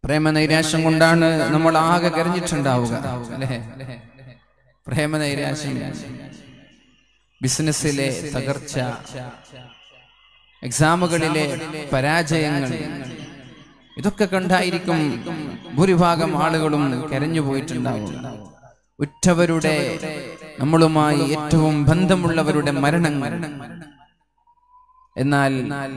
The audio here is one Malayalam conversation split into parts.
പ്രേമനൈരാശ്യം കൊണ്ടാണ് നമ്മൾ ആകെ കരഞ്ഞിട്ടുണ്ടാവുക അല്ലേ പ്രേമനൈരാശ്യം ബിസിനസ്സിലെ തകർച്ച എക്സാമുകളിലെ പരാജയങ്ങൾ ഇതൊക്കെ കണ്ടായിരിക്കും ഭൂരിഭാഗം ആളുകളും കരഞ്ഞു പോയിട്ടുണ്ടാവും ഉറ്റവരുടെ നമ്മളുമായി ഏറ്റവും ബന്ധമുള്ളവരുടെ മരണങ്ങൾ എന്നാൽ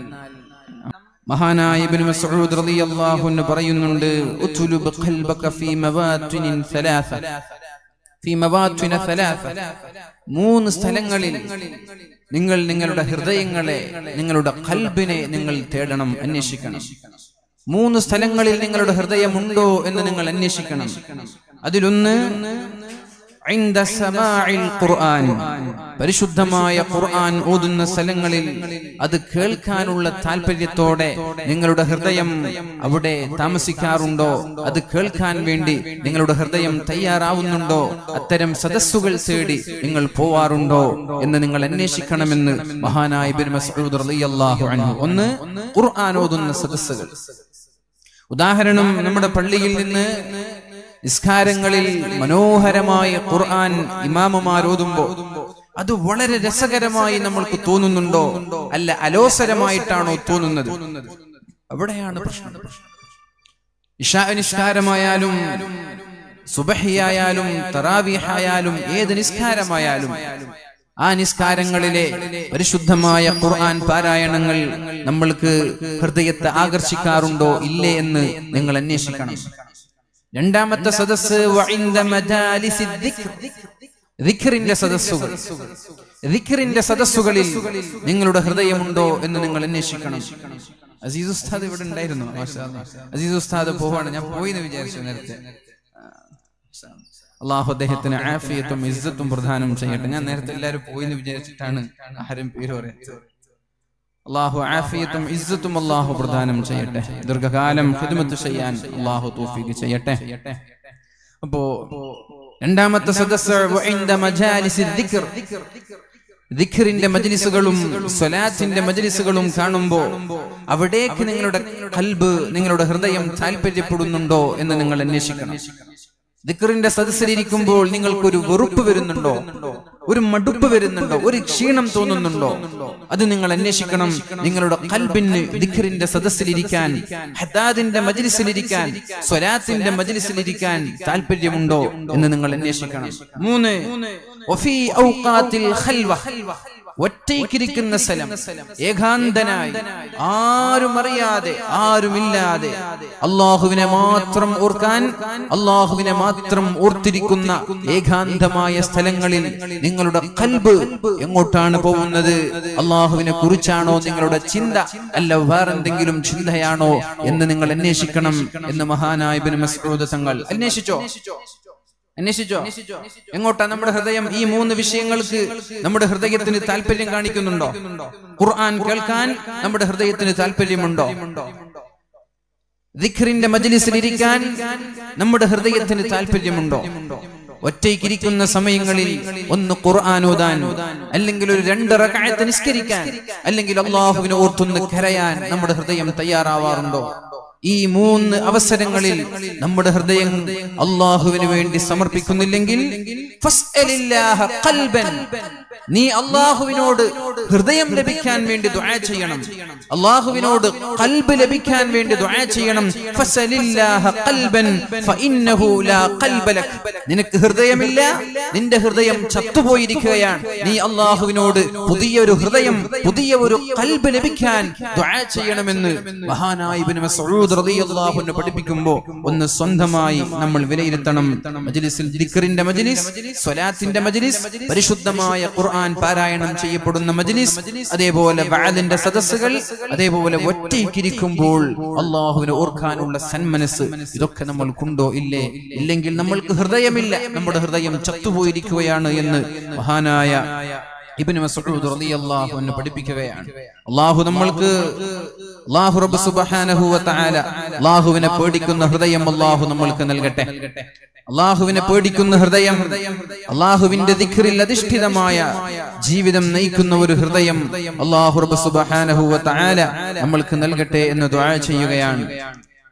മഹാനായ ഇബ്നു മസ്ഊദ് റളിയല്ലാഹു അൻഹു പറയുന്നുണ്ട് ഉത്ലുബ് ഖൽബക ഫീ മവാത്തിനിൻ സലാസ ഫീ മവാത്തിന സലാസ മൂന്ന് സ്ഥലങ്ങളിൽ നിങ്ങൾ നിങ്ങളുടെ ഹൃദയങ്ങളെ നിങ്ങളുടെ ഖൽബിനെ നിങ്ങൾ തേടണം അന്വേഷിക്കണം മൂന്ന് സ്ഥലങ്ങളിൽ നിങ്ങളുടെ ഹൃദയമുണ്ടോ എന്ന് നിങ്ങൾ അന്വേഷിക്കണം അതിലൊന്ന് عند سماع القرآن പരിശുദ്ധമായ ഖുർആൻ ഓതുന്ന സ്ഥലങ്ങളിൽ അത് കേൾക്കാനുള്ള താല്പര്യത്തോടെ നിങ്ങളുടെ ഹൃദയം അവിടെ താമസിക്കാറുണ്ടോ അത് കേൾക്കാൻ വേണ്ടി നിങ്ങളുടെ ഹൃദയം തയ്യാറാവുന്നുണ്ടോ അത്തരം സദസ്സുകൾ തേടി നിങ്ങൾ പോവാറുണ്ടോ എന്ന് നിങ്ങൾ അന്വേഷിക്കണമെന്ന് മഹാനായ ഇബ്നു മസ്ഊദ് റളിയല്ലാഹു അൻഹു ഒന്ന് ഖുർആൻ ഓതുന്ന സദസ്സുകൾ ഉദാഹരണം നമ്മുടെ പള്ളിയിൽ നിന്ന് നിസ്കാരങ്ങളിൽ മനോഹരമായ ഖുർആൻ ഇമാമുമാരോതുമ്പോ അത് വളരെ രസകരമായി നമ്മൾക്ക് തോന്നുന്നുണ്ടോ അല്ല അലോസരമായിട്ടാണോ തോന്നുന്നത് അവിടെയാണ് പ്രശ്നം ഇഷാ നിസ്കാരമായാലും സുബഹിയായാലും തറാവിഹായാലും ഏത് നിസ്കാരമായാലും ആ നിസ്കാരങ്ങളിലെ പരിശുദ്ധമായ ഖുർആൻ പാരായണങ്ങൾ നമ്മൾക്ക് ഹൃദയത്തെ ആകർഷിക്കാറുണ്ടോ ഇല്ലേ എന്ന് നിങ്ങൾ അന്വേഷിക്കണം രണ്ടാമത്തെ സദസ് വഇന്ദ മജാലിസി ദിക്ർ. ദിക്റിന്റെ സദസ്സുകൾ ദിക്റിന്റെ സദസ്സുകളിൽ നിങ്ങളുടെ ഹൃദയമുണ്ടോ എന്ന് നിങ്ങൾ അന്വേഷിക്കണം അസീസ് ഉസ്താദ് ഇവിടെ ഉണ്ടായിരുന്നു മാഷാ അല്ലാ. അസീസ് ഉസ്താദ് പോവാണ് ഞാൻ പോയി എന്ന് വിചാരിച്ചു നേരത്തെ അള്ളാഹു അദ്ദേഹത്തിന് ആഫിയത്തും ഇസ്സത്തും പ്രദാനം ചെയ്യട്ടെ ഞാൻ നേരത്തെ എല്ലാവരും പോയി എന്ന് വിചാരിച്ചിട്ടാണ് ആരും പേര് പറയുന്നത് അള്ളാഹു ആഫിയത്തും ഇസ്സത്തും അള്ളാഹു പ്രദാനം ചെയ്യട്ടെ ദീർഘകാലം ഖിദ്മത്ത് ചെയ്യാൻ അള്ളാഹു തൗഫീഖ് ചെയ്യട്ടെ അപ്പോ രണ്ടാമത്തെ സദസ്സ് വഇന്ദ മജാലിസി ദിക്ർ ദിഖറിന്റെ മജ്ലിസുകളും സ്വലാത്തിന്റെ മജ്ലിസുകളും കാണുമ്പോ അവിടേക്ക് നിങ്ങളുടെ കൽബ് നിങ്ങളുടെ ഹൃദയം താല്പര്യപ്പെടുന്നുണ്ടോ എന്ന് നിങ്ങൾ അന്വേഷിക്കണം ദിക്കറിന്റെ സദസ്സിലിരിക്കുമ്പോൾ നിങ്ങൾക്കൊരു വെറുപ്പ് വരുന്നുണ്ടോ ഒരു മടുപ്പ് വരുന്നുണ്ടോ ഒരു ക്ഷീണം തോന്നുന്നുണ്ടോ അത് നിങ്ങൾ അന്വേഷിക്കണം നിങ്ങളുടെ കൽബിന് ദിഖറിന്റെ സദസ്സിലിരിക്കാൻ ഹദാദിന്റെ മജ്ലിസിലിരിക്കാൻ സ്വലാത്തിന്റെ മജ്ലിസിലിരിക്കാൻ താല്പര്യമുണ്ടോ എന്ന് നിങ്ങൾ അന്വേഷിക്കണം മൂന്ന് വഫീ ഔഖാത്തിൽ ഖൽവ ഒറ്റയ്ക്കിരിക്കുന്ന സ്ഥലം ഏകാന്തനായി ആരും അറിയാതെ ആരുമില്ലാതെ അള്ളാഹുവിനെ മാത്രം ഓർക്കാൻ അള്ളാഹുവിനെ മാത്രം ഓർത്തിരിക്കുന്ന ഏകാന്തമായ സ്ഥലങ്ങളിൽ നിങ്ങളുടെ കൽബ് എങ്ങോട്ടാണ് പോകുന്നത് അള്ളാഹുവിനെ കുറിച്ചാണോ നിങ്ങളുടെ ചിന്ത അല്ല വേറെന്തെങ്കിലും ചിന്തയാണോ എന്ന് നിങ്ങൾ അന്വേഷിക്കണം എന്ന് മഹാനായ ഇബ്നു മസ്ഊദ് തങ്ങൾ അന്വേഷിച്ചോ അന്വേഷിച്ചോ എങ്ങോട്ടാ നമ്മുടെ ഹൃദയം ഈ മൂന്ന് വിഷയങ്ങൾക്ക് നമ്മുടെ ഹൃദയത്തിന് താല്പര്യം കാണിക്കുന്നുണ്ടോ ഖുർആൻ കേൾക്കാൻ നമ്മുടെ ഹൃദയത്തിന് താല്പര്യമുണ്ടോ ദിഖറിന്റെ മജ്ലിസിൽ ഇരിക്കാൻ നമ്മുടെ ഹൃദയത്തിന് താല്പര്യമുണ്ടോ ഒറ്റയ്ക്കിരിക്കുന്ന സമയങ്ങളിൽ ഒന്ന് ഖുർആൻ ഓതാൻ അല്ലെങ്കിൽ ഒരു രണ്ട് റകഅത്ത് നിസ്കരിക്കാൻ അല്ലെങ്കിൽ അള്ളാഹുവിനെ ഓർത്തൊന്ന് കരയാൻ നമ്മുടെ ഹൃദയം തയ്യാറാവാറുണ്ടോ ഈ മൂന്ന് അവസരങ്ങളിൽ നമ്മുടെ ഹൃദയം അള്ളാഹുവിന് വേണ്ടി സമർപ്പിക്കുന്നില്ലെങ്കിൽ ഫസ്അലില്ലാഹ ഖൽബൻ. നീ അള്ളാഹുവിനോട് ഹൃദയം ലഭിക്കാൻ വേണ്ടി ദുആ ചെയ്യണം അള്ളാഹുവിനോട് കൽബ് ലഭിക്കാൻ വേണ്ടി ദുആ ചെയ്യണം ഫസലില്ലാഹ ഖൽബൻ ഫഇന്നഹു ലാ ഖൽബ ലക്. നിനക്ക് ഹൃദയമില്ല നിന്റെ ഹൃദയം ചത്തുപോയിരിക്കുകയാണ് നീ അള്ളാഹുവിനോട് പുതിയൊരു ഹൃദയം പുതിയ ഒരു കൽബ് ലഭിക്കാൻ ദുആ ചെയ്യണമെന്ന് മഹാനായ ഇബ്നു മസ്ഊദ് റളിയല്ലാഹു അൻഹു പഠിപ്പിക്കുമ്പോൾ ഒന്ന് സ്വന്തമായി നമ്മൾ വിലയിരുത്തണം മജ്ലിസിൽ ദിക്റിന്റെ മജ്ലിസ് സ്വലാത്തിന്റെ മജ്ലിസ് പരിശുദ്ധമായ ഖുർആൻ പാരായണം ചെയ്യപ്പെടുന്ന മജ്ലിസ് അതേപോലെ വഅദിന്റെ സദസ്സുകൾ അതേപോലെ ഒറ്റയ്ക്കിരിക്കുമ്പോൾ അള്ളാഹുവിനെ ഓർക്കാനുള്ള സന്മനസ് ഇതൊക്കെ നമ്മൾക്കുണ്ടോ ഇല്ലേ ഇല്ലെങ്കിൽ നമ്മൾക്ക് ഹൃദയമില്ല നമ്മുടെ ഹൃദയം ചത്തുപോയിരിക്കുകയാണ് എന്ന് മഹാനായ ഇബ്നു മസ്ഊദ് റളിയല്ലാഹു അൻഹു പഠിപ്പിക്കുകയാണ് അള്ളാഹു നമ്മൾക്ക് അള്ളാഹു റബ്ബ് സുബ്ഹാനഹു വ തആല അള്ളാഹുവിനെ പേടിക്കുന്ന ഹൃദയം അള്ളാഹു നമ്മൾക്ക് നൽകട്ടെ അള്ളാഹുവിനെ പേടിക്കുന്ന ഹൃദയം അള്ളാഹുവിന്റെ ദിഖറിൽ അധിഷ്ഠിതമായ ജീവിതം നയിക്കുന്ന ഒരു ഹൃദയം അള്ളാഹു റബ്ബ് സുബ്ഹാനഹു വ തആല നമ്മൾക്ക് നൽകട്ടെ എന്ന് ദുആ ചെയ്യുകയാണ്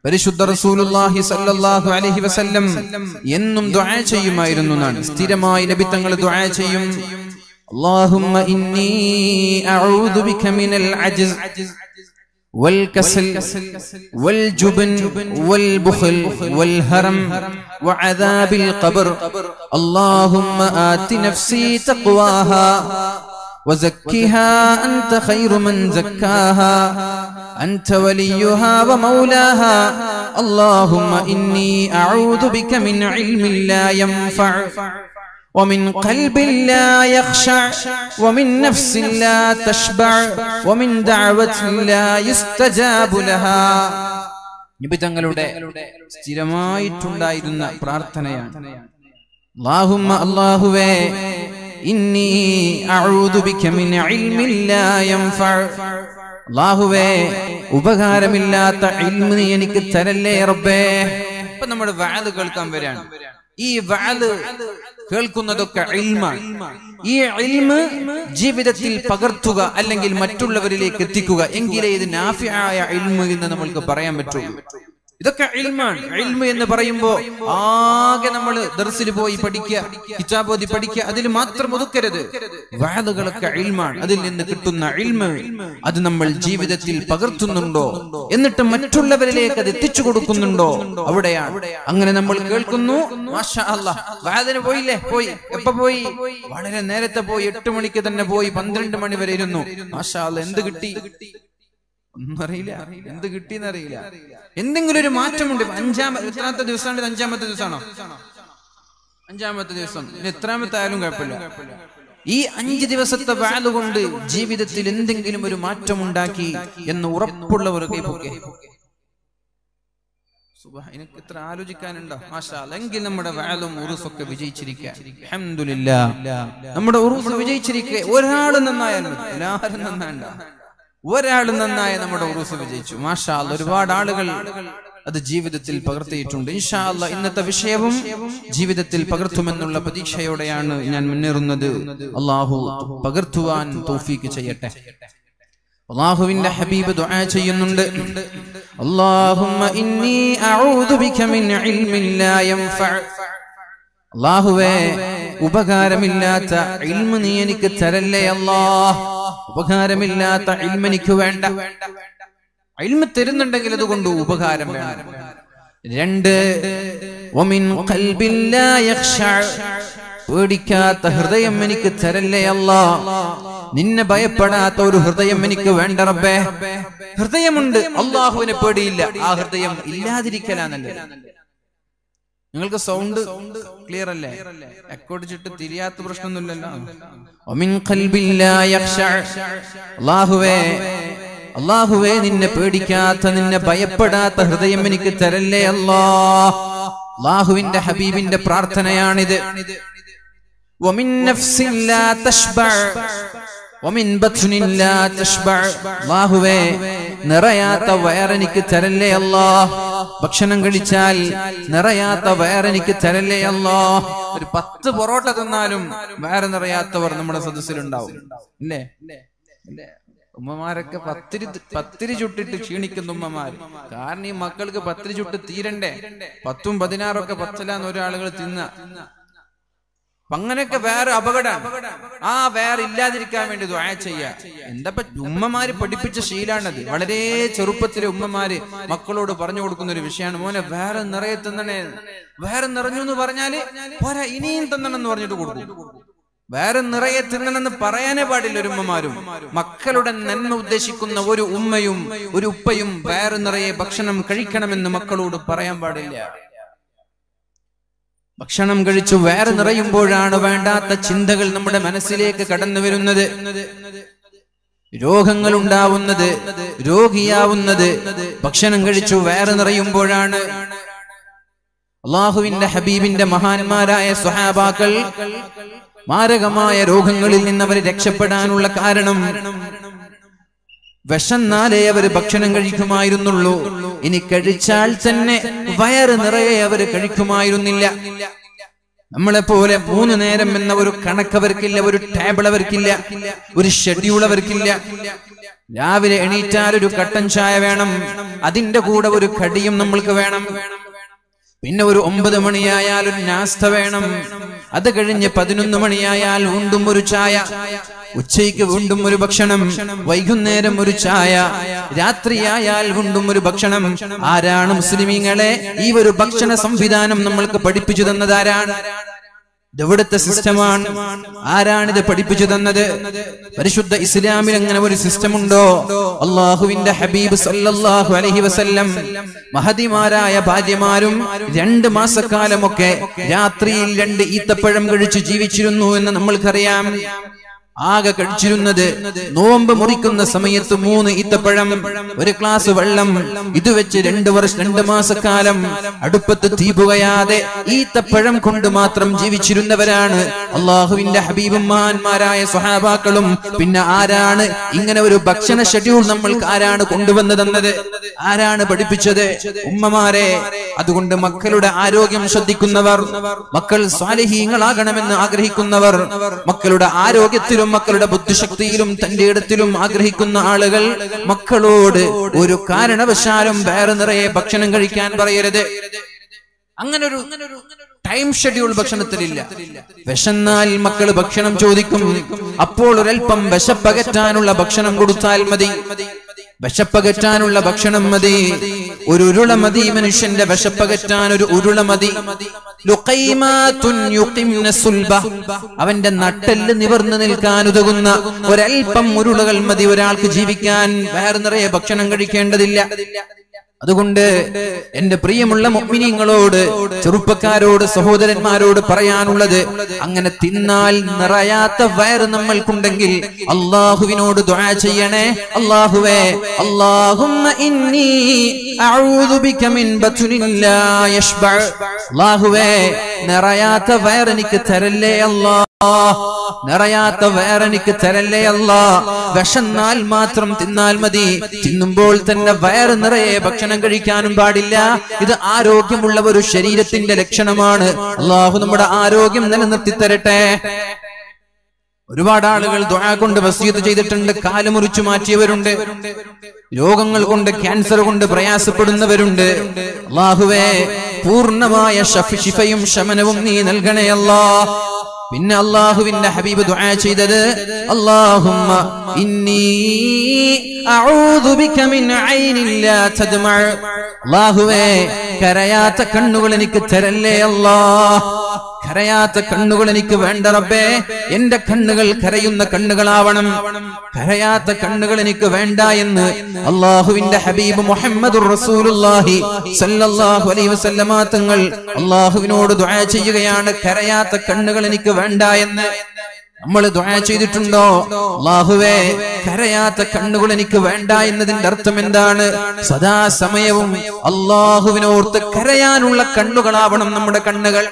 പരിശുദ്ധ റസൂലുള്ളാഹി സല്ലല്ലാഹു അലൈഹി വസല്ലം എന്നും ദുആ ചെയ്യുമായിരുന്നു എന്നാണ് സ്ഥിരമായി നബി തങ്ങൾ ദുആ ചെയ്യും اللهم إني أعوذ بك من العجز والكسل والجبن والبخل والهرم وعذاب القبر اللهم آت نفسي تقواها وزكها أنت خير من زكاها أنت وليها ومولاها اللهم إني أعوذ بك من علم لا ينفع ومن قلب لا يخشع ومن نفس لا تشبع ومن دعوة لا يستجاب لها നബി തങ്ങളുടെ സ്ഥിരമായിട്ടുണ്ടായിരുന്ന പ്രാർത്ഥനയാണ് അല്ലാഹുമ്മ അല്ലാഹുവേ ഇന്നി അഊദു ബിക മിൻ ഇൽമിൻ ലാ യൻഫഅ അല്ലാഹുവേ ഉപകാരമില്ലാത്ത ഇൽമ് നീ എനിക്ക് തരല്ലേ റബ്ബേ ഇപ്പൊ നമ്മൾ വഅദ് കേൾക്കാൻ വരാണ് ഈ വഅദ് കേൾക്കുന്നതൊക്കെ ഇൽമാണ് ഈ ഇൽമ് ജീവിതത്തിൽ പകർത്തുക അല്ലെങ്കിൽ മറ്റുള്ളവരിലേക്ക് എത്തിക്കുക എങ്കിലേ ഇത് നാഫിയായ ഇൽമ് എന്ന് നമ്മൾക്ക് പറയാൻ പറ്റുള്ളൂ ഇതൊക്കെ ഇൽമാണ് ഇൽമ് എന്ന് പറയുമ്പോ ആകെ നമ്മൾ ദർസിൽ പോയി പഠിക്കുക കിതാബോധി പഠിക്കുക അതിൽ മാത്രം ഒതുക്കരുത് വാദുകളൊക്കെ ഇൽമാണ് അതിൽ നിന്ന് കിട്ടുന്ന ഇൽമ് അത് നമ്മൾ ജീവിതത്തിൽ പകർത്തുന്നുണ്ടോ എന്നിട്ട് മറ്റുള്ളവരിലേക്ക് അത് എത്തിച്ചു കൊടുക്കുന്നുണ്ടോ അവിടെയാണ് അങ്ങനെ നമ്മൾ കേൾക്കുന്നു മാഷാ അല്ലാ വാദിന് പോയില്ലേ പോയി എപ്പ പോയി വളരെ നേരത്തെ പോയി എട്ട് മണിക്ക് തന്നെ പോയി പന്ത്രണ്ട് മണി വരെ ഇരുന്നു മാഷാ അല്ലാ എന്ത് കിട്ടി ഒന്നും അറിയില്ല എന്ത് കിട്ടിയെന്ന് അറിയില്ല എന്തെങ്കിലും ഒരു മാറ്റമുണ്ട് ഇപ്പൊ അഞ്ചാമ എത്രാമത്തെ ദിവസമാണ് ഇത് അഞ്ചാമത്തെ ദിവസമാണോ അഞ്ചാമത്തെ ദിവസം ഇനി എത്രാമത്തെ ആയാലും കുഴപ്പമില്ല ഈ അഞ്ച് ദിവസത്തെ വാല് കൊണ്ട് ജീവിതത്തിൽ എന്തെങ്കിലും ഒരു മാറ്റം ഉണ്ടാക്കി എന്ന് ഉറപ്പുള്ളവർ കൈപ്പൊക്കെ സുബ്ഹാ, എനിക്ക് ഇത്ര ആലോചിക്കാനുണ്ടോ മാഷാ അല്ലാ. എങ്കിൽ നമ്മുടെ വാലും ഉറുസൊക്കെ വിജയിച്ചിരിക്കുക അൽഹംദുലില്ലാ. നമ്മുടെ ഉറുസ് വിജയിച്ചിരിക്കുക ഒരാൾ നന്നായാൽ മതി എല്ലാവരും നന്നാണ്ട ഒരാൾ നന്നായ നമ്മുടെ ഉറുസ് വിജയിച്ചു മാഷാ അല്ലാ. ഒരുപാട് ആളുകൾ അത് ജീവിതത്തിൽ പകർത്തിയിട്ടുണ്ട് ഇൻഷാ അല്ലാ ഇന്നത്തെ വിഷയവും ജീവിതത്തിൽ പകർത്തുമെന്നുള്ള പ്രതീക്ഷയോടെയാണ് ഞാൻ മുന്നേറുന്നത് അള്ളാഹു പകർത്തുവാൻ തൗഫീക്ക് ചെയ്യട്ടെ അള്ളാഹുവിന്റെ ഹബീബ് ദുആ ചെയ്യുന്നുണ്ട് അല്ലാഹുമ്മ ഇന്നി അഊദു ബിക മിൻ ഇൽമിൻ ലാ യൻഫഅ അള്ളാഹുവേ ഉപകാരമില്ലാത്ത ഇൽമ നീ എനിക്ക് തരല്ലേ അല്ലാ ഉപകാരമില്ലാത്ത ഇൽമ എനിക്ക് വേണ്ട ഇൽമ തരുന്നുണ്ടെങ്കിൽ അതുകൊണ്ട് ഉപകാരം വേണം രണ്ട് വമിൻ ഖൽബിൻ ലാ യഖ്ശഅ പേടിക്കാത്ത ഹൃദയം എനിക്ക് തരല്ലേ അല്ലാ നിന്നെ ഭയപ്പെടാത്ത ഒരു ഹൃദയം എനിക്ക് വേണ്ട റബ്ബേ ഹൃദയമുണ്ട് അള്ളാഹുവിനെ പേടിയില്ല ആ ഹൃദയം ഇല്ലാതിരിക്കലാന്നല്ലേ നിങ്ങൾക്ക് സൗണ്ട് ക്ലിയർ അല്ലേ എക്കോടിച്ചിട്ട് തിരിയാത്ത പ്രശ്നമൊന്നുമില്ലല്ലോ ഒമിൻ ഖൽബിൻ ലാ യഖ്ശഅ. അല്ലാഹുവേ അള്ളാഹുവേ നിന്നെ പേടിക്കാത്ത നിന്നെ ഭയപ്പെടാത്ത ഹൃദയം എനിക്ക് തരല്ലേ അല്ലാ അള്ളാഹുവിന്റെ ഹബീബിന്റെ പ്രാർത്ഥനയാണിത് ومن نفس لا تشبع ومن بطن لا تشبع അല്ലാഹുവേ നിറയാത്ത വയറെനിക്ക് തരല്ലേ അല്ലാ ഭക്ഷണം കഴിച്ചാൽ നിറയാത്ത വയറെനിക്ക് തരല്ലേ അല്ലാ ഒരു പത്ത് പൊറോട്ട തിന്നാലും വയറ് നിറയാത്തവർ നമ്മുടെ സദസ്സിലുണ്ടാവും ഇല്ലേ ഇല്ലേ ഉമ്മമാരൊക്കെ പത്തിരി പത്തിരി ചുട്ടിട്ട് ക്ഷീണിക്കുന്ന ഉമ്മമാര് കാരണം ഈ മക്കൾക്ക് പത്തിരി ചുട്ട് തീരണ്ടേ പത്തും പതിനാറൊക്കെ പത്തലാന്ന് ഒരാളുകൾ തിന്ന അപ്പൊ അങ്ങനെയൊക്കെ വേറെ അപകടമാണ് ആ വേറെ ഇല്ലാതിരിക്കാൻ വേണ്ടി ദ്വായ ചെയ്യ എന്താ ഉമ്മമാര് പഠിപ്പിച്ച ശീലാണത് വളരെ ചെറുപ്പത്തിലെ ഉമ്മമാര് മക്കളോട് പറഞ്ഞു കൊടുക്കുന്ന ഒരു വിഷയമാണ് മോനെ വേറെ നിറയെ തിന്നണേ വേറെ നിറഞ്ഞു എന്ന് പറഞ്ഞാല് പോരാ ഇനിയും തിന്നണമെന്ന് പറഞ്ഞിട്ട് കൊടുക്കും വേറെ നിറയെ തിന്നണമെന്ന് പറയാനേ പാടില്ല ഒരു ഉമ്മമാരും മക്കളുടെ നന്മ ഉദ്ദേശിക്കുന്ന ഒരു ഉമ്മയും ഒരു ഉപ്പയും വേറെ നിറയെ ഭക്ഷണം കഴിക്കണമെന്ന് മക്കളോട് പറയാൻ പാടില്ല ഭക്ഷണം കഴിച്ചു വേറെ നിറയുമ്പോഴാണ് വേണ്ടാത്ത ചിന്തകൾ നമ്മുടെ മനസ്സിലേക്ക് കടന്നു വരുന്നത് രോഗങ്ങൾ ഉണ്ടാവുന്നത് രോഗിയാവുന്നത് ഭക്ഷണം കഴിച്ചു വേറെ നിറയുമ്പോഴാണ് അള്ളാഹുവിന്റെ ഹബീബിന്റെ മഹാന്മാരായ സ്വഹാബാക്കൾ മാരകമായ രോഗങ്ങളിൽ നിന്ന് അവർ രക്ഷപ്പെടാനുള്ള കാരണം വിശന്നാലേ അവർ ഭക്ഷണം കഴിക്കുമായിരുന്നുള്ളൂ ഇനി കഴിച്ചാൽ തന്നെ വയറ് നിറയെ അവർ കഴിക്കുമായിരുന്നില്ല നമ്മളെ പോലെ മൂന്ന് നേരം എന്ന ഒരു കണക്ക് അവർക്കില്ല ഒരു ടേബിൾ അവർക്കില്ല ഒരു ഷെഡ്യൂൾ അവർക്കില്ല രാവിലെ എണീറ്റാൽ ഒരു കട്ടൻ ചായ വേണം അതിന്റെ കൂടെ ഒരു കടിയും നമ്മൾക്ക് വേണം പിന്നെ ഒരു ഒമ്പത് മണിയായാൽ ഒരു നാസ്ത വേണം അത് കഴിഞ്ഞ് പതിനൊന്ന് മണിയായാൽ വീണ്ടും ഒരു ചായ ഉച്ചയ്ക്ക് വീണ്ടും ഒരു ഭക്ഷണം വൈകുന്നേരം ഒരു ചായ രാത്രിയായാൽ വീണ്ടും ഒരു ഭക്ഷണം ആരാണ് മുസ്ലിമീങ്ങളെ ഈ ഒരു ഭക്ഷണ സംവിധാനം നമ്മൾക്ക് പഠിപ്പിച്ചു തന്നത് ആരാണ് ഇതെവിടുത്തെ സിസ്റ്റമാണ് ആരാണിത് പഠിപ്പിച്ചു തന്നത് പരിശുദ്ധ ഇസ്ലാമിൽ അങ്ങനെ ഒരു സിസ്റ്റം ഉണ്ടോ അള്ളാഹുവിന്റെ ഹബീബ് സല്ലല്ലാഹു അലൈഹി വസല്ലം മഹതിമാരായ ഭാര്യമാരും രണ്ട് മാസക്കാലമൊക്കെ രാത്രിയിൽ രണ്ട് ഈത്തപ്പഴം കഴിച്ച് ജീവിച്ചിരുന്നു എന്ന് നമ്മൾക്കറിയാം ആകെ കഴിച്ചിരുന്നത് നോമ്പ് മുറിക്കുന്ന സമയത്ത് മൂന്ന് ഈത്തപ്പഴം ഒരു ഗ്ലാസ് വെള്ളം ഇത് വെച്ച് രണ്ട് വർഷം രണ്ട് മാസക്കാലം അടുപ്പത്ത് തീപുകയാതെ ഈത്തപ്പഴം കൊണ്ട് മാത്രം ജീവിച്ചിരുന്നവരാണ് അള്ളാഹുവിന്റെ ഹബീബന്മാന്മാരായ സ്വഹാബാക്കളും പിന്നെ ആരാണ് ഇങ്ങനെ ഒരു ഭക്ഷണ ഷെഡ്യൂൾ നമ്മൾക്ക് ആരാണ് കൊണ്ടുവന്നു തന്നത് ആരാണ് പഠിപ്പിച്ചത് ഉമ്മമാരെ അതുകൊണ്ട് മക്കളുടെ ആരോഗ്യം ശ്രദ്ധിക്കുന്നവർ മക്കൾ സ്വാലിഹീങ്ങളാകണമെന്ന് ആഗ്രഹിക്കുന്നവർ മക്കളുടെ ആരോഗ്യത്തിലും മക്കളുടെ ബുദ്ധിശക്തിയിലും തന്റെ ഇടത്തിലും ആഗ്രഹിക്കുന്ന ആളുകൾ മക്കളോട് ഒരു കാരണവശാലും വേറെ നിറയെ ഭക്ഷണം കഴിക്കാൻ പറയരുത് അങ്ങനെ ഒരു ടൈം ഷെഡ്യൂൾ ഭക്ഷണത്തിലില്ല വിശന്നാൽ മക്കൾ ഭക്ഷണം ചോദിക്കും അപ്പോൾ ഒരൽപ്പം വിശപ്പകറ്റാനുള്ള ഭക്ഷണം കൊടുത്താൽ മതി വിശപ്പകറ്റാനുള്ള ഭക്ഷണം മതി ഒരു ഉരുള മതി മനുഷ്യന്റെ വിശപ്പകറ്റാൻ ഒരു ഉരുള മതി ലുഖൈമാത്തുൻ യുഖിംന സുൽബ. അവന്റെ നട്ടെല്ല് നിവർന്നു നിൽക്കാൻ ഉതകുന്ന ഒരൽപ്പം ഉരുളകൾ മതി ഒരാൾക്ക് ജീവിക്കാൻ വേറെ നിറയെ ഭക്ഷണം കഴിക്കേണ്ടതില്ല അതുകൊണ്ട് എന്റെ പ്രിയമുള്ള മുഅ്മിനീങ്ങളോട് ചെറുപ്പക്കാരോട് സഹോദരന്മാരോട് പറയാനുള്ളത് അങ്ങനെ തിന്നാൽ നിറയാത്ത വയറ് നമ്മൾക്കുണ്ടെങ്കിൽ അള്ളാഹുവിനോട് ദുആ ചെയ്യണേ അള്ളാഹുവേ അല്ലാഹുമ്മ ഇന്നി അഊദു ബിക മിൻ ബത്നിൻ ലാ യശ്ബഅ അല്ലാഹുവേ നിറയാത്ത വയറ് എനിക്ക് തരല്ലേ അല്ലാ നിറയാത്ത വേറെ എനിക്ക് തരല്ലേ അല്ല വിശന്നാൽ മാത്രം തിന്നാൽ മതി തിന്നുമ്പോൾ തന്നെ വയറ് നിറയെ ഭക്ഷണം കഴിക്കാനും പാടില്ല ഇത് ആരോഗ്യമുള്ള ഒരു ശരീരത്തിന്റെ ലക്ഷണമാണ് അള്ളാഹു നമ്മുടെ ആരോഗ്യം നിലനിർത്തി തരട്ടെ ഒരുപാട് ആളുകൾ ദുആ കൊണ്ട് വസീത് ചെയ്തിട്ടുണ്ട് കാല് മുറിച്ചു മാറ്റിയവരുണ്ട് രോഗങ്ങൾ കൊണ്ട് ക്യാൻസർ കൊണ്ട് പ്രയാസപ്പെടുന്നവരുണ്ട് അള്ളാഹുവേ പൂർണ്ണമായ ഷഫ് ശിഫയും ശമനവും നീ നൽകണേ അല്ലാ പിന്നെ അള്ളാഹുവിന്റെ ഹബീബ് ദുആ ചെയ്തത് അല്ലാഹുമ്മ ഇന്നി അഊദു ബിക മിൻ ഐനിൻ ലാ തദ്മഅ അല്ലാഹുവേ കരയാത്ത കണ്ണുകൾ എനിക്ക് തരല്ലേ അല്ലാ കരയാത്ത കണ്ണുകൾ എനിക്ക് വേണ്ട റബ്ബേ എന്റെ കണ്ണുകൾ കരയുന്ന കണ്ണുകളാവണം കരയാത്ത കണ്ണുകൾ എനിക്ക് വേണ്ട എന്ന് അള്ളാഹുവിന്റെ ഹബീബ് മുഹമ്മദ് റസൂലുള്ളാഹി സല്ലല്ലാഹു അലൈഹി വസല്ലമ തങ്ങൾ അള്ളാഹുവിനോട് ദുആ ചെയ്യുകയാണ് കരയാത്ത കണ്ണുകൾ എനിക്ക് വേണ്ട എന്ന് നമ്മൾ ദുആ ചെയ്തിട്ടുണ്ടോ അള്ളാഹുവേ കരയാത്ത കണ്ണുകൾ എനിക്ക് വേണ്ട എന്നതിന്റെ അർത്ഥം എന്താണ് സദാസമയവും അള്ളാഹുവിനോർത്ത് കരയാനുള്ള കണ്ണുകളാവണം നമ്മുടെ കണ്ണുകൾ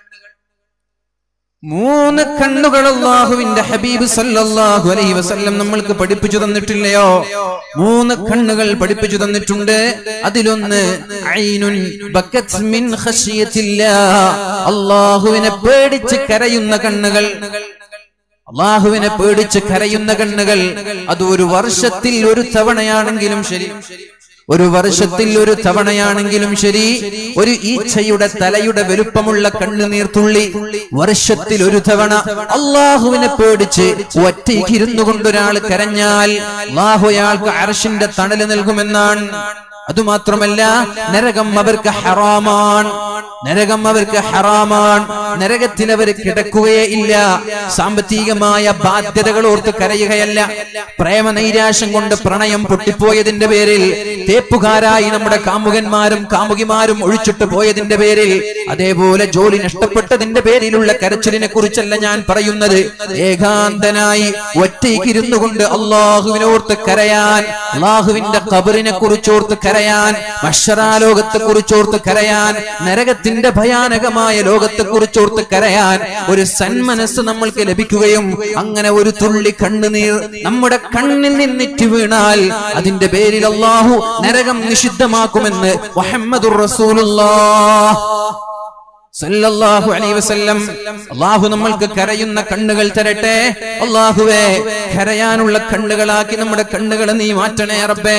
മൂന്ന് കണ്ണുകൾ അള്ളാഹുവിന്റെ ഹബീബ് സല്ലല്ലാഹു അലൈഹി വസല്ലം നമ്മൾക്ക് പഠിപ്പിച്ചു തന്നിട്ടില്ലയോ മൂന്ന് കണ്ണുകൾ പഠിപ്പിച്ചു തന്നിട്ടുണ്ട് അതിലൊന്ന് ഐനുൻ ബക്കത് മിൻ ഖശിയത്തില്ലാ അള്ളാഹുവിനെ പേടിച്ച് കരയുന്ന കണ്ണുകൾ അള്ളാഹുവിനെ പേടിച്ച് കരയുന്ന കണ്ണുകൾ അത് ഒരു വർഷത്തിൽ ഒരു തവണയാണെങ്കിലും ശരി ഒരു വർഷത്തിൽ ഒരു തവണയാണെങ്കിലും ശരി ഒരു ഈച്ചയുടെ തലയുടെ വലുപ്പമുള്ള കണ്ണുനീർത്തുള്ളി വർഷത്തിൽ ഒരു തവണ അള്ളാഹുവിനെ പേടിച്ച് ഒറ്റയ്ക്കിരുന്നു കൊണ്ടൊരാൾ കരഞ്ഞാൽ അള്ളാഹു അയാൾക്ക് അർഷിന്റെ തണല് നൽകുമെന്നാണ് അതുമാത്രമല്ല നരകം അവർക്ക് ഹറാമാണ് നരകം അവർക്ക് ഹറാമാണ് നരകത്തിൽ അവർ കിടക്കുകയേ ഇല്ല സാമ്പത്തികമായ ബാധ്യതകൾ ഓർത്ത് കരയുകയല്ല പ്രേമ നൈരാശ്യം കൊണ്ട് പ്രണയം പൊട്ടിപ്പോയതിന്റെ പേരിൽ തേപ്പുകാരായി നമ്മുടെ കാമുകന്മാരും കാമുകിമാരും ഒഴിച്ചിട്ട് പോയതിന്റെ പേരിൽ അതേപോലെ ജോലി നഷ്ടപ്പെട്ടതിന്റെ പേരിലുള്ള കരച്ചിലിനെ കുറിച്ചല്ല ഞാൻ പറയുന്നത് ഏകാന്തനായി ഒറ്റയ്ക്കിരുന്നു കൊണ്ട് അള്ളാഹുവിനോർത്ത് കരയാൻ അള്ളാഹുവിന്റെ കബറിനെ കുറിച്ചോർത്ത് കരയാൻ മഷറാലോകത്തെ കുറിച്ചോർത്ത് കരയാൻ നരകത്തിന്റെ ഭയാനകമായ ലോകത്തെ കുറിച്ചോർത്ത് കരയാൻ ഒരു സന്മനസ് നമ്മൾക്ക് ലഭിക്കുകയും അങ്ങനെ ഒരു തുള്ളി കണ്ണുനീർ നമ്മുടെ കണ്ണിൽ നിന്നിറ്റ് വീണാൽ അതിന്റെ പേരിൽ അള്ളാഹു നരകം നിഷിദ്ധമാക്കുമെന്ന് മുഹമ്മദുർ റസൂലുള്ളാഹ് സല്ലല്ലാഹു അലൈഹി വസല്ലം അള്ളാഹു നമ്മൾക്ക് കരയുന്ന കണ്ണുകൾ തരട്ടെ അള്ളാഹുവേ കരയാനുള്ള കണ്ണുകളാക്കി നമ്മുടെ കണ്ണുകളെ നീ മാറ്റണേ റബ്ബേ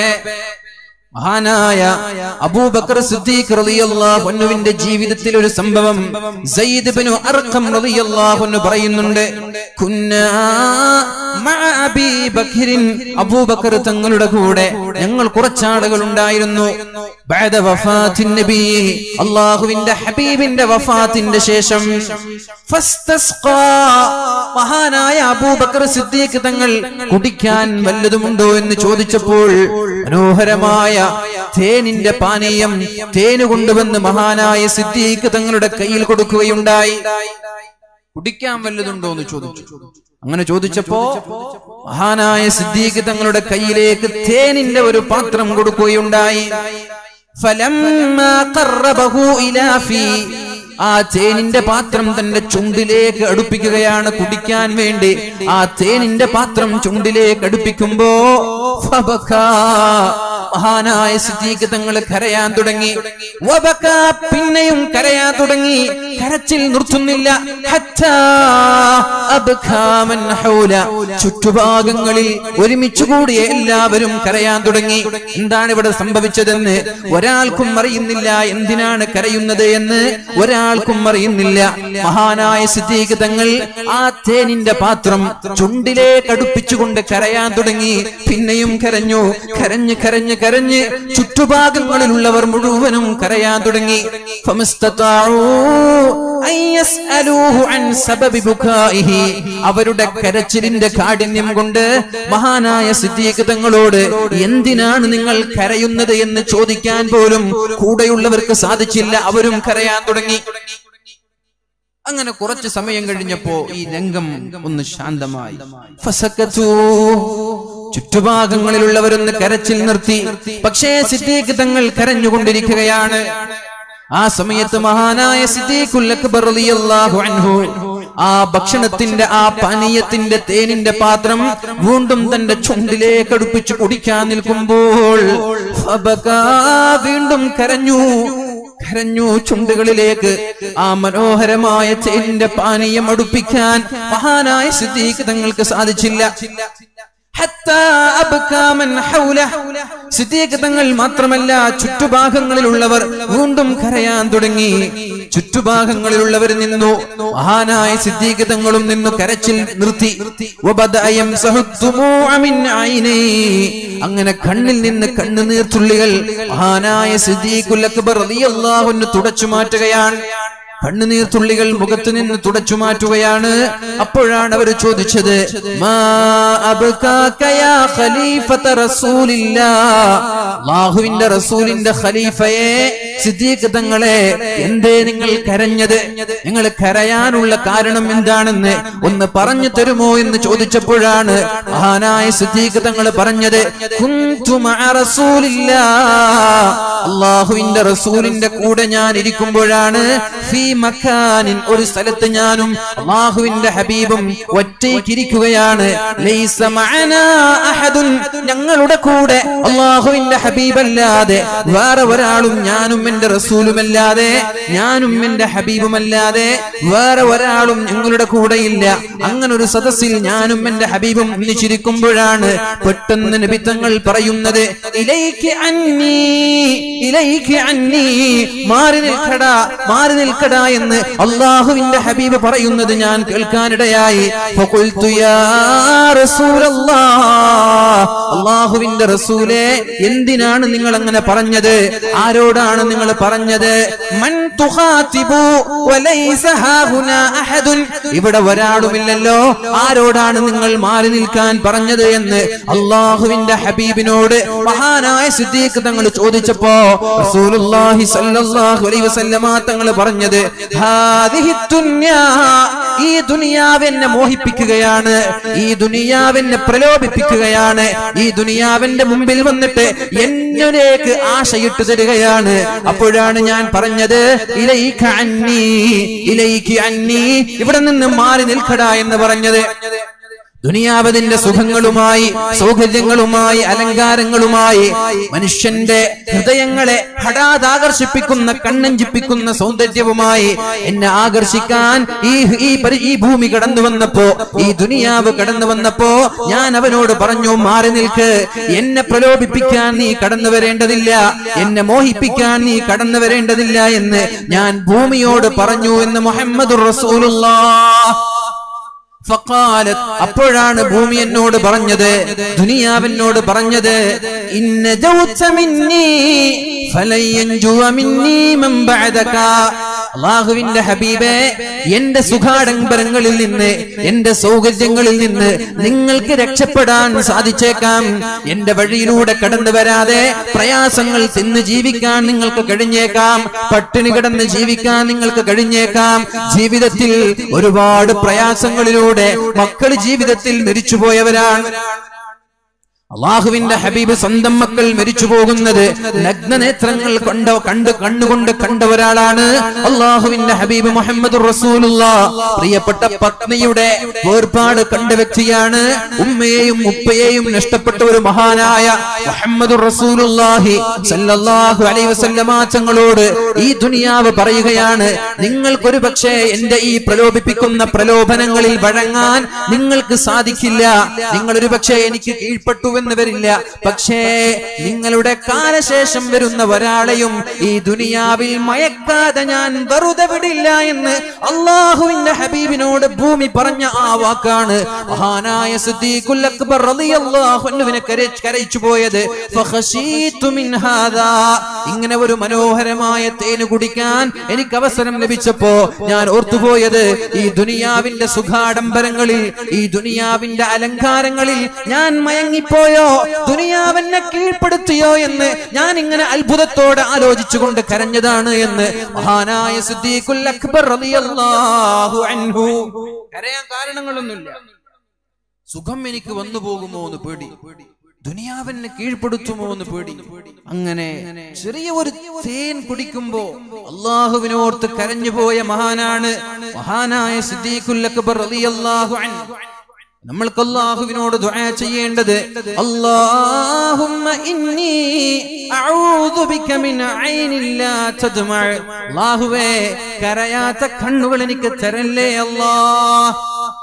മഹാനായ അബൂബക്കർ സിദ്ദീഖ് റളിയല്ലാഹു അൻഹുവിന്റെ ജീവിതത്തിൽ ഒരു സംഭവം സയ്യിദ് ഇബ്നു അർഖം റളിയല്ലാഹു അൻഹു പറയുന്നുണ്ട് കുന്നാ മഅ അബീ ബക്രിൻ അബൂബക്കർ തങ്ങളുടെ കൂടെ ഞങ്ങൾ കുറച്ചാളുകൾ ഉണ്ടായിരുന്നു ബഅദ വഫാത്തിൻ നബി അല്ലാഹുവിന്റെ ഹബീബിന്റെ വഫാത്തിന്റെ ശേഷം ഫസ്തസ്ഖാ മഹാനായ അബൂബക്കർ സിദ്ദീഖ് തങ്ങൾ കുടിക്കാൻ വല്ലതുമുണ്ടോ എന്ന് ചോദിച്ചപ്പോൾ മനോഹരമായ തേനിന്റെ പാനീയം തേന് കൊണ്ടുവന്ന് മഹാനായ സിദ്ദീഖ് തങ്ങളുടെ കയ്യിൽ കൊടുക്കുകയുണ്ടായി കുടിക്കാൻ വല്ലതുണ്ടോ എന്ന് ചോദിച്ചു അങ്ങനെ ചോദിച്ചപ്പോ മഹാനായ സിദ്ദീഖ് തങ്ങളുടെ കയ്യിലേക്ക് തേനിന്റെ ഒരു പാത്രം കൊടുക്കുകയുണ്ടായി ഫലമ്മാ ഖറബഹു ഇലാ ഫീ ആ തേനിന്റെ പാത്രം തന്റെ ചുണ്ടിലേക്ക് അടുപ്പിക്കുകയാണ് കുടിക്കാൻ വേണ്ടി ആ തേനിന്റെ പാത്രം ചുണ്ടിലേക്ക് അടുപ്പിക്കുമ്പോ ഫബക്കാ. മഹാനായ സിദ്ദീഖ് തങ്ങൾ കരയാൻ തുടങ്ങി വബക്കാ. പിന്നെയും കരയാൻ തുടങ്ങി കരച്ചിൽ നിർത്തുന്നില്ല ഹത്താ അബ്കാ മൻ ഹൗല. ചുറ്റുഭാഗങ്ങളിൽ ഒരുമിച്ച് കൂടിയ എല്ലാവരും കരയാൻ തുടങ്ങി എന്താണ് ഇവിടെ സംഭവിച്ചതെന്ന് ഒരാൾക്കും അറിയുന്നില്ല എന്തിനാണ് കരയുന്നത് എന്ന് ഒരാൾക്കും അറിയുന്നില്ല മഹാനായ സിദ്ദീഖ് തങ്ങൾ ആ തേനിന്റെ പാത്രം ചുണ്ടിലേക്ക് അടുപ്പിച്ചുകൊണ്ട് കരയാൻ തുടങ്ങി പിന്നെയും കരഞ്ഞു കരഞ്ഞ് കരഞ്ഞ് കരഞ്ഞ് ചുറ്റുഭാഗങ്ങളിലുള്ളവർ മുഴുവനും കരയാൻ തുടങ്ങി ഫമസ്തതാഉ അൻ യസ്അലൂഹു അൻ സബബി ബുകാഇഹി. അവരുടെ കരച്ചിലിന്റെ കാഠിന്യം കൊണ്ട് മഹാനായ സിദ്ദീഖ് തങ്ങളോട് എന്തിനാണ് നിങ്ങൾ കരയുന്നത് എന്ന് ചോദിക്കാൻ പോലും കൂടെയുള്ളവർക്ക് സാധിച്ചില്ല അവരും കരയാൻ തുടങ്ങി അങ്ങനെ കുറച്ച് സമയം കഴിഞ്ഞപ്പോ ഈ രംഗം ഒന്ന് ശാന്തമായി ഫസക്കത്തു. ചുറ്റുഭാഗങ്ങളിലുള്ളവരൊന്ന് കരച്ചിൽ നിർത്തി പക്ഷേ സിദ്ദീഖ് തങ്ങൾ കരഞ്ഞുകൊണ്ടിരിക്കുകയാണ് ആ സമയത്ത് മഹാനായ സിദ്ദീഖുൽ അക്ബർ റളിയല്ലാഹു അൻഹു ആ ഭക്ഷണത്തിന്റെ ആ പാനീയത്തിന്റെ തേനിന്റെ പാത്രം വീണ്ടും തന്റെ ചുണ്ടിലേക്ക് അടുപ്പിച്ച് കുടിക്കാൻ നിൽക്കുമ്പോൾ ഫബകാ വീണ്ടും കരഞ്ഞു കരഞ്ഞു ചുണ്ടുകളിലേക്ക് ആ മനോഹരമായ തേനിന്റെ പാനീയം അടുപ്പിക്കാൻ മഹാനായ സിദ്ദീഖ് തങ്ങൾക്ക് സാധിച്ചില്ല ഹത്താ അബ്കാ മൻ ഹൗല. സിദ്ദീഖ് തങ്ങൾ മാത്രമല്ല ചുറ്റുഭാഗങ്ങളിലുള്ളവർ വീണ്ടും കരയാൻ തുടങ്ങി ചുറ്റുഭാഗങ്ങളിലുള്ളവർ നിന്നു മഹാനായ സിദ്ദീഖ് തങ്ങളും നിന്നു കരച്ചിൽ നിർത്തി വബദഅ യംസഹു ദുമൂഅ മിൻ ഐനൈ. അങ്ങനെ കണ്ണിൽ നിന്ന് കണ്ണുനീർത്തുള്ളികൾ മഹാനായ സിദ്ദീഖുൽ അക്ബർ റളിയല്ലാഹു അൻഹു തുടച്ചു മാറ്റുകയാണ് കണ്ണുനീർ തുള്ളികൾ മുഖത്ത് നിന്ന് തുടച്ചു മാറ്റുകയാണ് അപ്പോഴാണ് അവർ ചോദിച്ചത് മാ അബ്കാക യാ ഖലീഫത റസൂലില്ലാ അല്ലാഹുവിന്റെ റസൂലിന്റെ ഖലീഫയെ സിദ്ദീഖ് തങ്ങളെ എന്തേ നിങ്ങൾ കരഞ്ഞത് നിങ്ങൾ കരയാനുള്ള കാരണം എന്താണെന്ന് ഒന്ന് പറഞ്ഞു തരുമോ എന്ന് ചോദിച്ചപ്പോഴാണ് മഹാനായ സിദ്ദീഖ് തങ്ങൾ പറഞ്ഞത് കുന്തു മഅ റസൂലില്ലാ അള്ളാഹുവിന്റെ റസൂലിന്റെ കൂടെ ഞാൻ ഇരിക്കുമ്പോഴാണ് ഫീ മക്കാനിൻ ഒരു സ്ഥലത്ത് ഞാനും അള്ളാഹുവിന്റെ ഹബീബും ഒറ്റയ്ക്കിരിക്കുകയാണ് ലൈസ മഅനാ അഹദുൻ ഞങ്ങളുടെ കൂടെ അള്ളാഹുവിന്റെ ഹബീബല്ലാതെ വേറെ ഒരാളും ഞാനും എന്റെ റസൂലുമല്ലാതെ ഞാനും എന്റെ ഹബീബുമല്ലാതെ വേറെ ഒരാളും ഞങ്ങളുടെ കൂടെയില്ല അങ്ങനെ ഒരു സദസ്സിൽ ഞാനും എന്റെ ഹബീബും ഒന്നിച്ചിരിക്കുമ്പോഴാണ് പെട്ടെന്ന് നബിത്തങ്ങൾ പറയുന്നത് ഇലൈക്ക് അന്നീ ഇലൈക്ക് അന്നീ മാറി നിൽക്കടാ മാറി നിൽക്കടാ എന്ന് അള്ളാഹുവിന്റെ ഹബീബ് പറയുന്നത് ഞാൻ കേൾക്കാനിടയായി ഫഖുൽതു യാ റസൂലല്ലാഹ്. അള്ളാഹുവിന്റെ റസൂലെ എന്തിനാണ് നിങ്ങൾ അങ്ങനെ പറഞ്ഞത് ആരോടാണ് നിങ്ങൾ പറഞ്ഞത് മൻ തുഖാതിബു വലൈസ ഹാഹുനാ അഹദുൻ ഇവിടെ ഒരാളുമില്ലല്ലോ ആരോടാണ് നിങ്ങൾ മാറി നിൽക്കാൻ പറഞ്ഞത് എന്ന് അള്ളാഹുവിന്റെ ഹബീബിനോട് മഹാനായ സിദ്ദീഖ് തങ്ങൾ ചോദിച്ചപ്പോ റസൂലുള്ളാഹി സ്വല്ലല്ലാഹു അലൈഹി വസല്ലമ തങ്ങൾ പറഞ്ഞത് ഹാദിഹി ദുനിയാ ഈ ദുനിയാവ് എന്നെ മോഹിപ്പിക്കുകയാണ് ഈ ദുനിയാവ് എന്നെ പ്രലോഭിപ്പിക്കുകയാണ് ഈ ദുനിയാവിന്റെ മുമ്പിൽ വന്നിട്ട് എന്നിലേക്ക് ആശയിട്ട് തരികയാണ് അപ്പോഴാണ് ഞാൻ പറഞ്ഞത് ഇലൈക അന്നീ ഇലൈക്ക് അന്നീ ഇവിടെ നിന്ന് മാറി നിൽക്കടാ എന്ന് പറഞ്ഞത് ദുനിയാവതിന്റെ സുഖങ്ങളുമായി സൗകര്യങ്ങളുമായി അലങ്കാരങ്ങളുമായി മനുഷ്യന്റെ ഹൃദയങ്ങളെ ഹഠാത് ആകർഷിപ്പിക്കുന്ന കണ്ണഞ്ചിപ്പിക്കുന്ന സൗന്ദര്യവുമായി എന്നെ ആകർഷിക്കാൻ ഈ ഈ പരി- ഈ ഭൂമി കടന്നു വന്നപ്പോ ഈ ദുനിയാവ് കടന്നു വന്നപ്പോ ഞാൻ അവനോട് പറഞ്ഞു മാറി നിൽക്ക് എന്നെ പ്രലോഭിപ്പിക്കാൻ നീ കടന്നു വരേണ്ടതില്ല എന്നെ മോഹിപ്പിക്കാൻ നീ കടന്നു വരേണ്ടതില്ല എന്ന് ഞാൻ ഭൂമിയോട് പറഞ്ഞു എന്ന് മുഹമ്മദ് റസൂലുള്ള ഫഖാലത്ത് അപ്പോഴാണ് ഭൂമി എന്നോട് പറഞ്ഞത് ദുനിയാവിനോട് പറഞ്ഞത് ഇന്ന ജൗത മിന്നി ഫലൻ യൻജുവ മിന്നി മൻ ബഅദക അല്ലാഹുവിന്റെ ഹബീബേ എന്റെ സുഖാഡംബരങ്ങളിൽ നിന്ന് എന്റെ സൗകര്യങ്ങളിൽ നിന്ന് നിങ്ങൾക്ക് രക്ഷപ്പെടാൻ സാധിച്ചേക്കാം എന്റെ വഴിയിലൂടെ കടന്നു വരാതെ പ്രയാസങ്ങൾ തിന്ന് ജീവിക്കാൻ നിങ്ങൾക്ക് കഴിഞ്ഞേക്കാം പട്ടിണി കിടന്ന് ജീവിക്കാൻ നിങ്ങൾക്ക് കഴിഞ്ഞേക്കാം ജീവിതത്തിൽ ഒരുപാട് പ്രയാസങ്ങളിലൂടെ മക്കൾ ജീവിതത്തിൽ മരിച്ചുപോയവരാണ് അള്ളാഹുവിന്റെ ഹബീബ് സ്വന്തം മക്കൾ മരിച്ചു പോകുന്നത് നഗ്നനേത്രങ്ങൾ കൊണ്ട കണ്ട് കണ്ണുകൊണ്ട് കണ്ട ഒരാളാണ് അള്ളാഹുവിന്റെ ഹബീബ് മുഹമ്മദ് റസൂലുള്ള പ്രിയപ്പെട്ട പത്നിയുടെ വേർപാട് കണ്ട വ്യക്തിയാണ് ഉമ്മയെയും ഉപ്പയെയും നഷ്ടപ്പെട്ട ഒരു മഹാനായ മുഹമ്മദ് റസൂലുള്ളാഹി സല്ലല്ലാഹു അലൈഹി വസല്ലമ തങ്ങളോട് ഈ ദുനിയാവ് പറയുകയാണ് നിങ്ങൾക്കൊരു പക്ഷേ എന്റെ ഈ പ്രലോഭിപ്പിക്കുന്ന പ്രലോഭനങ്ങളിൽ വഴങ്ങാൻ നിങ്ങൾക്ക് സാധിക്കില്ല നിങ്ങൾ ഒരു പക്ഷേ എനിക്ക് കീഴ്പ്പെട്ടു എന്ന് വരില്ല പക്ഷേ നിങ്ങളുടെ കാലശേഷം വരുന്ന ഒരാളെയും ഈ ദുനിയാവിൽ മയക്കാതെ ഞാൻ വെറുതെ വിടില്ല എന്ന് അള്ളാഹുവിന്റെ ഹബീബിനോട് ഭൂമി പറഞ്ഞ ആ വാക്കാണ് മഹാനായ സിദ്ദീഖുൽ അക്ബർ റളിയല്ലാഹു അൻഹുവിനെ കര- കരയിച്ചു പോയത് ഫഖശീതു മിൻ ഹാദാ. ഇങ്ങനെ ഒരു മനോഹരമായ തേന് കുടിക്കാൻ എനിക്ക് അവസരം ലഭിച്ചപ്പോ ഞാൻ ഓർത്തുപോയത് ഈ ദുനിയാവിന്റെ സുഖാഡംബരങ്ങളിൽ ഈ ദുനിയാവിന്റെ അലങ്കാരങ്ങളിൽ ഞാൻ മയങ്ങിപ്പോയോ ദുനിയാവെന്നെ കീഴ്പ്പെടുത്തിയോ എന്ന് ഞാൻ ഇങ്ങനെ അത്ഭുതത്തോടെ ആലോചിച്ചുകൊണ്ട് കരഞ്ഞതാണ് എന്ന് മഹാനായ സിദ്ദീഖുൽ അക്ബർ റളിയല്ലാഹു അൻഹു കരയാൻ കാരണങ്ങളൊന്നുമില്ല സുഖം എനിക്ക് വന്നു പോകുമോ എന്ന് പേടി ദുനിയാവിനെ കീഴ്പ്പെടുത്തുമോ എന്ന് പേടി അങ്ങനെ ചെറിയ ഒരു തേൻ കുടിക്കുമ്പോ അള്ളാഹുവിനോർത്ത് കരഞ്ഞുപോയ മഹാനാണ് മഹാനായ സിദ്ദീഖുൽ അക്ബർ റളിയല്ലാഹു അൻഹു നമ്മൾക്ക് അള്ളാഹുവിനോട് ദുആ ചെയ്യേണ്ടത് അല്ലാഹുമ്മ ഇന്നി അഊദു ബിക മിൻ ഐനിൻ ലാ തദ്മഅ അല്ലാഹുവേ കരയാത്ത കണ്ണുകൾ എനിക്ക് തരല്ലേ അല്ലാഹ്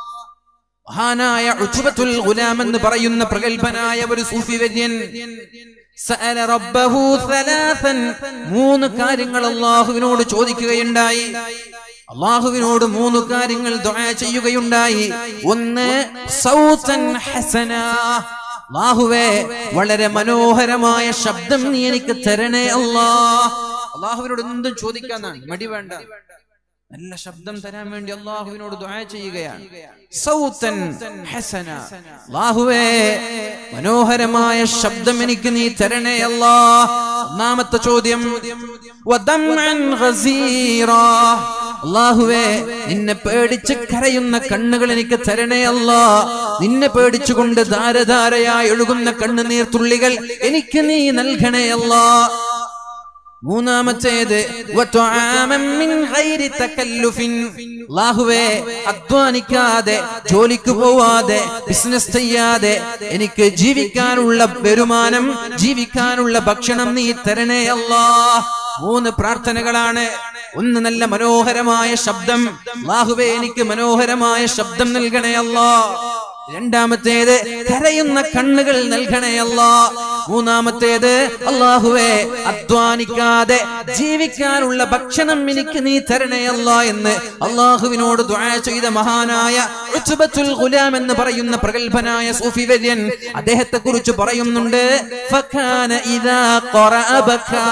മഹാനായ ഉജ്ബത്തുൽ ഗുലാം എന്ന് പറയുന്ന പ്രഗത്ഭനായ ഒരു സൂഫി വര്യൻ സഅല റബ്ബഹു സലാസൻ മൂന്ന് കാര്യങ്ങൾ അള്ളാഹുവിനോട് ചോദിക്കുകയുണ്ടായി അള്ളാഹുവിനോട് മൂന്ന് കാര്യങ്ങൾ ദുആ ചെയ്യുകയുണ്ടായി ഒന്ന് സൗതൻ ഹസന അള്ളാഹുവേ വളരെ മനോഹരമായ ശബ്ദം നീ എനിക്ക് തരണേ അല്ലാ അള്ളാഹുവിനോട് എന്തും ചോദിക്കാന്നാണ് മടി വേണ്ട നല്ല ശബ്ദം തരാൻ വേണ്ടി അള്ളാഹുവിനോട് ദുആ ചെയ്യുകയാണ് സൗതൻ ഹസന അള്ളാഹുവേ മനോഹരമായ ശബ്ദം എനിക്ക് നീ തരണേ അല്ലാ ഒന്നാമത്തെ ചോദ്യം വദംഅൻ ഗസീറാ അള്ളാഹുവേ നിന്നെ പേടിച്ച് കരയുന്ന കണ്ണുകൾ എനിക്ക് തരണേ അല്ലാ നിന്നെ പേടിച്ചുകൊണ്ട് ധാരധാരയായി ഒഴുകുന്ന കണ്ണുനീർ തുള്ളികൾ എനിക്ക് നീ നൽകണേ അല്ലാ മൂന്നാമത്തേത് വത്വആമൻ മിൻ ഗൈരി തകല്ലുഫിൻ. അല്ലാഹുവേ അധ്വാനിക്കാതെ ജോലിക്ക് പോവാതെ ബിസിനസ് ചെയ്യാതെ എനിക്ക് ജീവിക്കാനുള്ള വരുമാനം ജീവിക്കാനുള്ള ഭക്ഷണം നീ തരണേ അല്ലാ മൂന്ന് പ്രാർത്ഥനകളാണ് ഒന്ന് നല്ല മനോഹരമായ ശബ്ദം അല്ലാഹുവേ എനിക്ക് മനോഹരമായ ശബ്ദം നൽകണേ അല്ലാ രണ്ടാമത്തേത് കരയുന്ന കണ്ണുകൾ നൽകണേ അല്ലാ മൂന്നാമത്തേത് അള്ളാഹുവേ അധ്വാനിക്കാതെ ജീവിക്കാനുള്ള ഭക്ഷണം എനിക്ക് നീ തരണേ അല്ലാ എന്ന് അള്ളാഹുവിനോട് ദുആ ചെയ്ത മഹാനായ ഉത്ബത്തുൽ ഗുലാം എന്ന് പറയുന്ന പ്രഗത്ഭനായ സൂഫി വര്യൻ അദ്ദേഹത്തെ കുറിച്ച് പറയുന്നുണ്ട് ഫകാന ഇദാ ഖറഅ ബക്കാ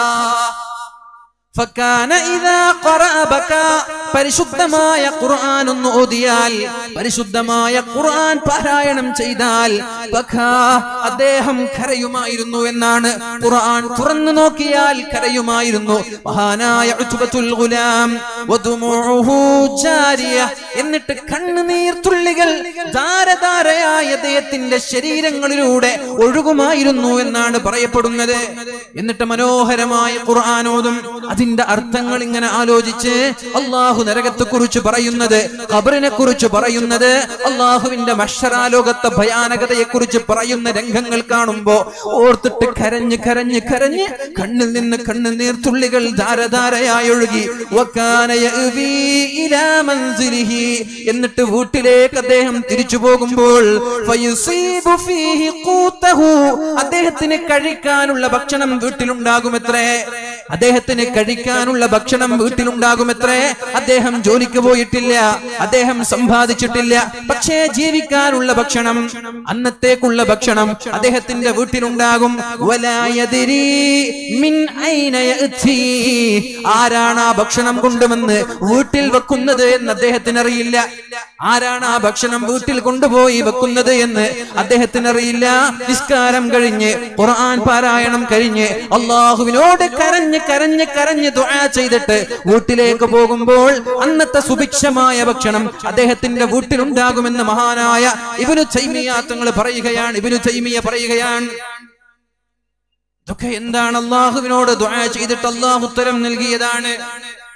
ഫക്കാന ഇദാ ഖറഅ ബകാ. പരിശുദ്ധമായ ഖുർആൻ ഒന്ന് ഓതിയാൽ പരിശുദ്ധമായ ഖുർആൻ പാരായണം ചെയ്താൽ ബഖാ. അദ്ദേഹം കരയുമായിരുന്നു എന്നാണ് ഖുർആൻ തുറന്നു നോക്കിയാൽ കരയുമായിരുന്നു മഹാനായ ഉത്ബത്തുൽ ഗുലാം വദുമുഉഹു ജാരിയ എന്നിട്ട് കണ്ണുനീർ തുള്ളികൾ ധാരധാരയായ അദ്ദേഹത്തിന്റെ ശരീരങ്ങളിലൂടെ ഒഴുകുമായിരുന്നു എന്നാണ് പറയപ്പെടുന്നത് എന്നിട്ട് മനോഹരമായ ഖുർആാനോതും അതിന്റെ അർത്ഥങ്ങൾ ഇങ്ങനെ ആലോചിച്ച് അള്ളാഹു നരകത്തെ കുറിച്ച് പറയുന്നത് ഖബറിനെ കുറിച്ച് പറയുന്നത് അള്ളാഹുവിന്റെ മഷറാലോകത്തെ ഭയാനകതയെ കുറിച്ച് പറയുന്ന രംഗങ്ങൾ കാണുമ്പോ ഓർത്തിട്ട് കരഞ്ഞ് കരഞ്ഞ് കരഞ്ഞ് കണ്ണിൽ നിന്ന് കണ്ണുനീർ തുള്ളികൾ ധാരധാരയായി ഒഴുകി വക്കാന യഅ്വീ ഇലാ മൻസിലിഹി. എന്നിട്ട് വീട്ടിലേക്ക് അദ്ദേഹം തിരിച്ചു പോകുമ്പോൾ ഫയുസീബു ഫീഹി ഖൂതഹു. അദ്ദേഹത്തിന് കഴിക്കാനുള്ള ഭക്ഷണം വീട്ടിലുണ്ടാകുമത്രേ അദ്ദേഹത്തിന് കഴിക്കാനുള്ള ഭക്ഷണം വീട്ടിലുണ്ടാകുമത്രേ അദ്ദേഹം ജോലിക്ക് പോയിട്ടില്ല അദ്ദേഹം സമ്പാദിച്ചിട്ടില്ല പക്ഷേ ജീവിക്കാനുള്ള ഭക്ഷണം അന്നത്തേക്കുള്ള ഭക്ഷണം അദ്ദേഹത്തിന്റെ വീട്ടിലുണ്ടാകും വലാ യദ്രീ മിൻ ഐന യഅ്തി. ആരാണ് ആ ഭക്ഷണം കൊണ്ടുവന്ന് വീട്ടിൽ വെക്കുന്നത് എന്ന് അദ്ദേഹത്തിന് അറിയില്ല ആരാണ് ആ ഭക്ഷണം വീട്ടിൽ കൊണ്ടുപോയി വെക്കുന്നത് എന്ന് അദ്ദേഹത്തിന് അറിയില്ല നിസ്കാരം കഴിഞ്ഞ് ഖുർആൻ പാരായണം കഴിഞ്ഞ് അള്ളാഹുവിനോട് കരഞ്ഞ് കരഞ്ഞ് കരഞ്ഞ് ദുആ ചെയ്തിട്ട് വീട്ടിലേക്ക് പോകുമ്പോൾ അന്നത്തെ സുഭിക്ഷമായ ഭക്ഷണം അദ്ദേഹത്തിന്റെ വീട്ടിലുണ്ടാകുമെന്ന് മഹാനായ ഇബനു തൈമിയ തങ്ങൾ പറയുകയാണ് ഇബനു തൈമിയ പറയുകയാണ് ഇതൊക്കെ എന്താണ് അള്ളാഹുവിനോട് ദുആ ചെയ്തിട്ട് അള്ളാഹു ഉത്തരം നൽകിയതാണ്